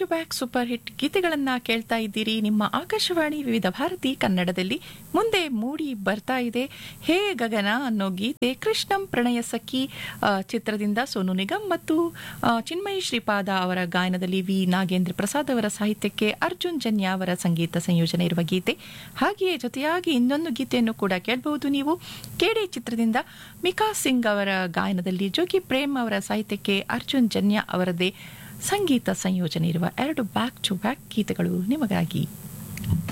to back super hit ಗೀತೆಗಳನ್ನ ಕೇಳ್ತಾ ಇದ್ದೀರಿ ನಿಮ್ಮ ಆಕಾಶವಾಣಿ ವಿವಿಧ ಭಾರತಿ ಕನ್ನಡದಲ್ಲಿ ಮುಂದೆ ಮೂಡಿ ಬರ್ತಾ ಇದೆ ಹೇ ಗಗನ ಅನ್ನೋ ಗೀತೆ ಕೃಷ್ಣಂ ಪ್ರಣಯ ಸಖಿ ಆ, ಚಿತ್ರದಿಂದ ಸೋನು ನಿಗಮ್ ಮತ್ತು ಆ, ಚಿನ್ಮಯಿ ಶ್ರೀಪಾದ ಅವರ ಗಾಯನದಲ್ಲಿ ವಿ ನಾಗೇಂದ್ರ ಪ್ರಸಾದ್ ಅವರ ಸಾಹಿತ್ಯಕ್ಕೆ ಅರ್ಜುನ್ ಜನ್ಯ ಅವರ ಸಂಗೀತ ಸಂಯೋಜನೆ ಇರುವ ಗೀತೆ ಹಾಗೆಯೇ ಜೊತೆಯಾಗಿ ಇನ್ನೊಂದು ಗೀತೆಯನ್ನು ಕೂಡ ಕೇಳಬಹುದು ನೀವು ಕೆಡೆ ಚಿತ್ರದಿಂದ ಮಿಕಾ ಸಿಂಗ್ ಅವರ ಗಾಯನದಲ್ಲಿ ಜೋಗಿ ಪ್ರೇಮ್ ಅವರ ಸಾಹಿತ್ಯಕ್ಕೆ ಅರ್ಜುನ್ ಜನ್ಯ ಅವರದೇ ಸಂಗೀತ ಸಂಯೋಜನೆ ಇರುವ ಎರಡು ಬ್ಯಾಕ್ ಟು ಬ್ಯಾಕ್ ಗೀತೆಗಳು ನಿಮಗಾಗಿ